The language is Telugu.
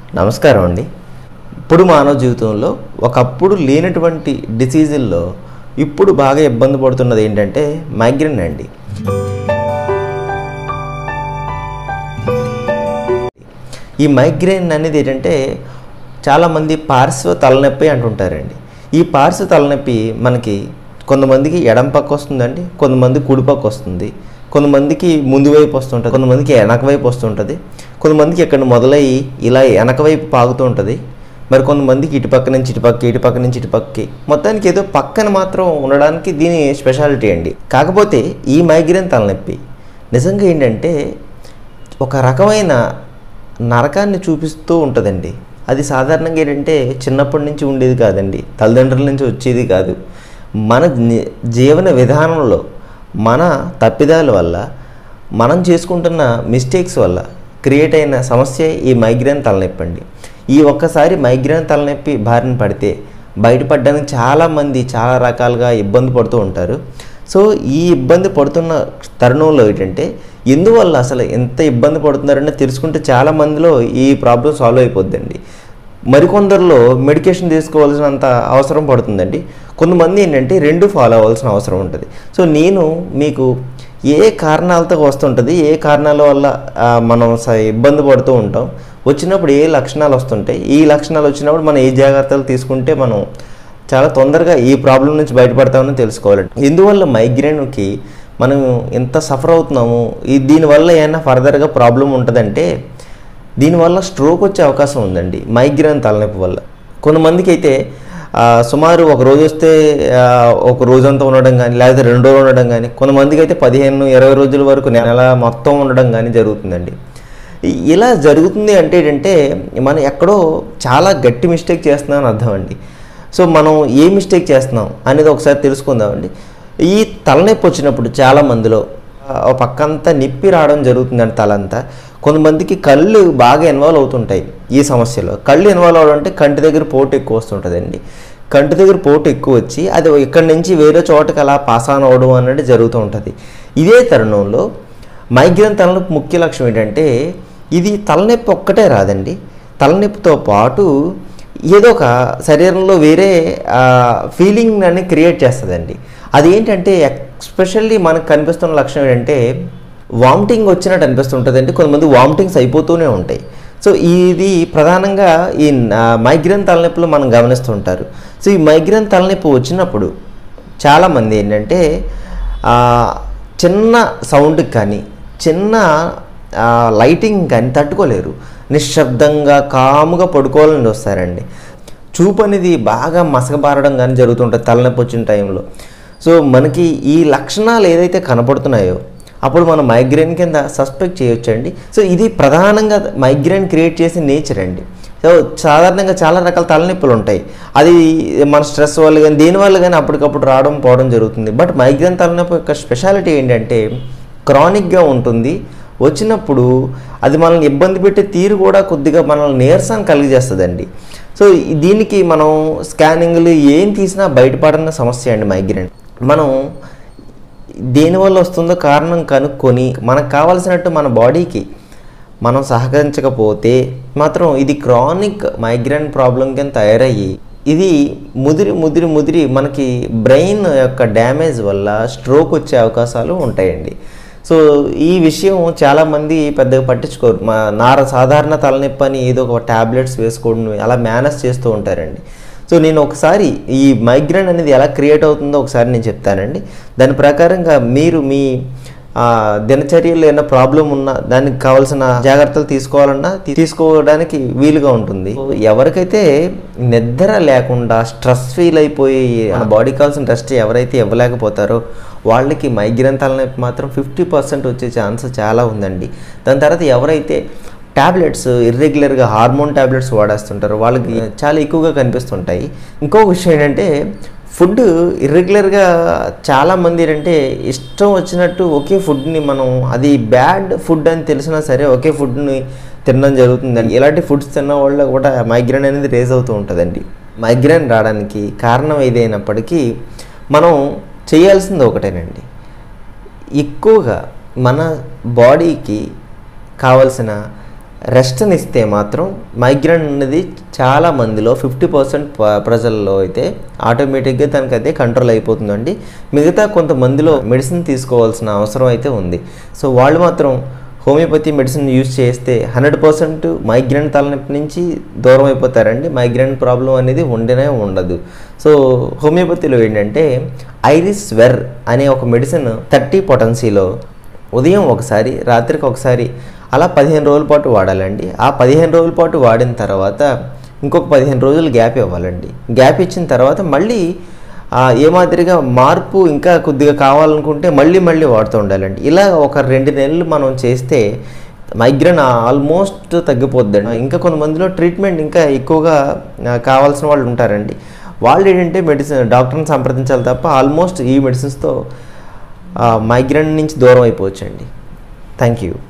నమస్కారం అండి ఇప్పుడు మానవ జీవితంలో ఒకప్పుడు లేనటువంటి డిసీజుల్లో ఇప్పుడు బాగా ఇబ్బంది పడుతున్నది ఏంటంటే మైగ్రేన్ అండి ఈ మైగ్రేన్ అనేది ఏంటంటే చాలామంది పార్శ్వ తలనొప్పి అంటుంటారండి ఈ పార్శ్వ తలనొప్పి మనకి కొంతమందికి ఎడం పక్క వస్తుందండి కొంతమంది కుడి పక్క వస్తుంది కొంతమందికి ముందు వైపు వస్తుంటుంది కొంతమందికి వెనక వైపు వస్తుంటుంది కొంతమందికి ఇక్కడ మొదలయ్యి ఇలా వెనక వైపు పాగుతూ ఉంటుంది మరి కొంతమందికి ఇటు పక్క నుంచి ఇటు పక్క ఇటు పక్క నుంచి ఇటు పక్కకి మొత్తానికి ఏదో పక్కన మాత్రం ఉండడానికి దీని స్పెషాలిటీ అండి కాకపోతే ఈ మైగ్రేన్ తలనొప్పి నిజంగా ఏంటంటే ఒక రకమైన నరకాన్ని చూపిస్తూ ఉంటుందండి అది సాధారణంగా ఏంటంటే చిన్నప్పటి నుంచి ఉండేది కాదండి తల్లిదండ్రుల నుంచి వచ్చేది కాదు మన ని- జీవన విధానంలో మన తప్పిదాల వల్ల మనం చేసుకుంటున్న మిస్టేక్స్ వల్ల క్రియేట్ అయిన సమస్య ఈ మైగ్రేన్ తలనొప్పి అండి ఈ ఒక్కసారి మైగ్రేన్ తలనొప్పి బారిన పడితే బయటపడడానికి చాలామంది చాలా రకాలుగా ఇబ్బంది పడుతూ ఉంటారు సో ఈ ఇబ్బంది పడుతున్న తరుణంలో ఏంటంటే ఎందువల్ల అసలు ఎంత ఇబ్బంది పడుతున్నారని తెలుసుకుంటే చాలా మందిలో ఈ ప్రాబ్లం సాల్వ్ అయిపోద్దండి మరికొందరిలో మెడికేషన్ తీసుకోవాల్సినంత అవసరం పడుతుందండి కొంతమంది ఏంటంటే రెండు ఫాలో అవ్వాల్సిన అవసరం ఉంటుంది సో నేను మీకు ఏ కారణాలతో వస్తుంటుంది ఏ కారణాల వల్ల ఆ, మనం స- ఇబ్బంది పడుతూ ఉంటాం వచ్చినప్పుడు ఏ లక్షణాలు వస్తుంటాయి ఈ లక్షణాలు వచ్చినప్పుడు మనం ఏ జాగ్రత్తలు తీసుకుంటే మనం చాలా తొందరగా ఈ ప్రాబ్లం నుంచి బయటపడతామని తెలుసుకోవాలండి ఎందువల్ల మైగ్రేన్కి మనం ఎంత సఫర్ అవుతున్నాము ఈ దీనివల్ల ఏమైనా ఫర్దర్గా ప్రాబ్లం ఉంటుందంటే దీనివల్ల స్ట్రోక్ వచ్చే అవకాశం ఉందండి మైగ్రేన్ తలనొప్పి వల్ల కొంతమందికి అయితే ఆ, సుమారు ఒక రోజు వస్తే ఆ, ఒక రోజంతా ఉండడం కానీ లేకపోతే రెండు రోజులు ఉండడం కానీ కొంతమందికి అయితే పదిహేను ఇరవై రోజుల వరకు నెల మొత్తం ఉండడం కానీ జరుగుతుందండి ఈ- ఇలా జరుగుతుంది అంటే ఏంటంటే మనం ఎక్కడో చాలా గట్టి మిస్టేక్ చేస్తున్నాం అని అర్థం అండి సో మనం ఏ మిస్టేక్ చేస్తున్నాం అనేది ఒకసారి తెలుసుకుందామండి ఈ తలనొప్పి వచ్చినప్పుడు చాలా మందిలో ఆ, ఓ పక్కంతా నిప్పి రావడం జరుగుతుందండి తలంతా కొంతమందికి కళ్ళు బాగా ఇన్వాల్వ్ అవుతుంటాయి ఈ సమస్యలో కళ్ళు ఇన్వాల్వ్ అవడం అంటే కంటి దగ్గర పోటు ఎక్కువ వస్తుంటుందండి కంటి దగ్గర పోటు ఎక్కువ వచ్చి అది ఇక్కడి నుంచి వేరే చోటకి అలా పాస్ ఆన్ అవడం అనేది జరుగుతూ ఉంటుంది ఇదే తరుణంలో మైగ్రేన్ తలనొప్పి ముఖ్య లక్ష్యం ఏంటంటే ఇది తలనొప్పి ఒక్కటే రాదండి తలనొప్పితో పాటు ఏదో ఒక శరీరంలో వేరే ఫీలింగ్ అని క్రియేట్ చేస్తుందండి అది ఏంటంటే ఎస్పెషల్లీ మనకు కనిపిస్తున్న లక్షణం ఏంటంటే వామిటింగ్ వచ్చినట్టు అనిపిస్తుంటుందండి కొంతమంది వామిటింగ్స్ అయిపోతూనే ఉంటాయి సో ఇది ప్రధానంగా ఈ మైగ్రేన్ తలనొప్పులు మనం గమనిస్తుంటారు సో ఈ మైగ్రేన్ తలనొప్పి వచ్చినప్పుడు చాలామంది ఏంటంటే ఆ, చిన్న సౌండ్కి కానీ చిన్న ఆ, లైటింగ్ కానీ తట్టుకోలేరు నిశ్శబ్దంగా కాముగా పడుకోవాలని వస్తారండి చూపు అనేది బాగా మసకబారడం కానీ జరుగుతుంటుంది తలనొప్పి వచ్చిన టైంలో సో మనకి ఈ లక్షణాలు ఏదైతే కనపడుతున్నాయో అప్పుడు మనం మైగ్రేన్ కింద సస్పెక్ట్ చేయొచ్చండి సో ఇది ప్రధానంగా మైగ్రేన్ క్రియేట్ చేసే నేచర్ అండి సో సాధారణంగా చాలా రకాల తలనొప్పులు ఉంటాయి అది మన స్ట్రెస్ వల్ల కానీ దేనివల్ల కానీ అప్పటికప్పుడు రావడం పోవడం జరుగుతుంది బట్ మైగ్రేన్ తలనొప్పి యొక్క స్పెషాలిటీ ఏంటంటే క్రానిక్గా ఉంటుంది వచ్చినప్పుడు అది మనల్ని ఇబ్బంది పెట్టే తీరు కూడా కొద్దిగా మనల్ని నీరసం కలిగజేస్తుందండి సో ఈ- దీనికి మనం స్కానింగ్లు ఏం తీసినా బయటపడిన సమస్య అండి మైగ్రేన్ మనం దేనివల్ల వస్తుందో కారణం కనుక్కొని మనకు కావాల్సినట్టు మన బాడీకి మనం సహకరించకపోతే మాత్రం ఇది క్రానిక్ మైగ్రేన్ ప్రాబ్లం కింద తయారయ్యి ఇది ముదిరి ముదిరి ముదిరి మనకి బ్రెయిన్ యొక్క డ్యామేజ్ వల్ల స్ట్రోక్ వచ్చే అవకాశాలు ఉంటాయండి సో ఈ విషయం చాలామంది పెద్దగా పట్టించుకోరు మా నార సాధారణ తలనొప్పి అని ఏదో ఒక ట్యాబ్లెట్స్ వేసుకోవడం అలా మేనేజ్ చేస్తూ ఉంటారండి సో నేను ఒకసారి ఈ మైగ్రేన్ అనేది ఎలా క్రియేట్ అవుతుందో ఒకసారి నేను చెప్తానండి దాని ప్రకారంగా మీరు మీ ఆ, దినచర్యలో ఏమైనా ప్రాబ్లం ఉన్నా దానికి కావాల్సిన జాగ్రత్తలు తీసుకోవాలన్నా తీ- తీసుకోవడానికి వీలుగా ఉంటుంది సో ఎవరికైతే నిద్ర లేకుండా స్ట్రెస్ ఫీల్ అయిపోయి మన బాడీకి కావాల్సిన రెస్ట్ ఎవరైతే ఇవ్వలేకపోతారో వాళ్ళకి మైగ్రేన్ తలనొప్పి మాత్రం ఫిఫ్టీ పర్సెంట్ వచ్చే ఛాన్స్ చాలా ఉందండి దాని తర్వాత ఎవరైతే టాబ్లెట్స్ ఇర్రెగ్యులర్గా హార్మోన్ టాబ్లెట్స్ వాడేస్తుంటారు వాళ్ళకి చాలా ఎక్కువగా కనిపిస్తుంటాయి ఇంకో విషయం ఏంటంటే ఫుడ్ ఇర్రెగ్యులర్గా చాలామంది ఏంటంటే ఇష్టం వచ్చినట్టు ఒకే ఫుడ్ని మనం అది బ్యాడ్ ఫుడ్ అని తెలిసినా సరే ఒకే ఫుడ్ని తినడం జరుగుతుందండి ఇలాంటి ఫుడ్స్ తిన్న వాళ్ళ కూడా మైగ్రేన్ అనేది రేజ్ అవుతూ ఉంటుందండి మైగ్రేన్ రావడానికి కారణం ఏదైనప్పటికీ మనం చేయాల్సింది ఒకటేనండి ఎక్కువగా మన బాడీకి కావలసిన రెస్ట్ని ఇస్తే మాత్రం మైగ్రేన్ అనేది చాలా మందిలో ఫిఫ్టీ పర్సెంట్ ప్రజల్లో అయితే ఆటోమేటిక్గా దానికి అయితే కంట్రోల్ అయిపోతుందండి మిగతా కొంతమందిలో మెడిసిన్ తీసుకోవాల్సిన అవసరం అయితే ఉంది సో వాళ్ళు మాత్రం హోమియోపతి మెడిసిన్ యూజ్ చేస్తే హండ్రెడ్ పర్సెంట్ మైగ్రేన్ తలనొప్పి నుంచి దూరం అయిపోతారండి మైగ్రేన్ ప్రాబ్లం అనేది ఉండనే ఉండదు సో హోమియోపతిలో ఏంటంటే ఐరిస్ వెర్ అనే ఒక మెడిసిన్ థర్టీ పొటెన్సీలో ఉదయం ఒకసారి రాత్రికి ఒకసారి అలా పదిహేను రోజుల పాటు వాడాలండి ఆ పదిహేను రోజుల పాటు వాడిన తర్వాత ఇంకొక పదిహేను రోజులు గ్యాప్ ఇవ్వాలండి గ్యాప్ ఇచ్చిన తర్వాత మళ్ళీ ఆ, ఏ మాదిరిగా మార్పు ఇంకా కొద్దిగా కావాలనుకుంటే మళ్ళీ మళ్ళీ వాడుతూ ఉండాలండి ఇలా ఒక రెండు నెలలు మనం చేస్తే మైగ్రేన్ ఆల్మోస్ట్ తగ్గిపోద్దండి ఇంకా కొంతమందిలో ట్రీట్మెంట్ ఇంకా ఎక్కువగా ఆ, కావాల్సిన వాళ్ళు ఉంటారండి వాళ్ళు ఏంటంటే మెడిసిన్ డాక్టర్ని సంప్రదించాలి తప్ప ఆల్మోస్ట్ ఈ మెడిసిన్స్తో మైగ్రేన్ నుంచి దూరం అయిపోవచ్చండి థ్యాంక్ యూ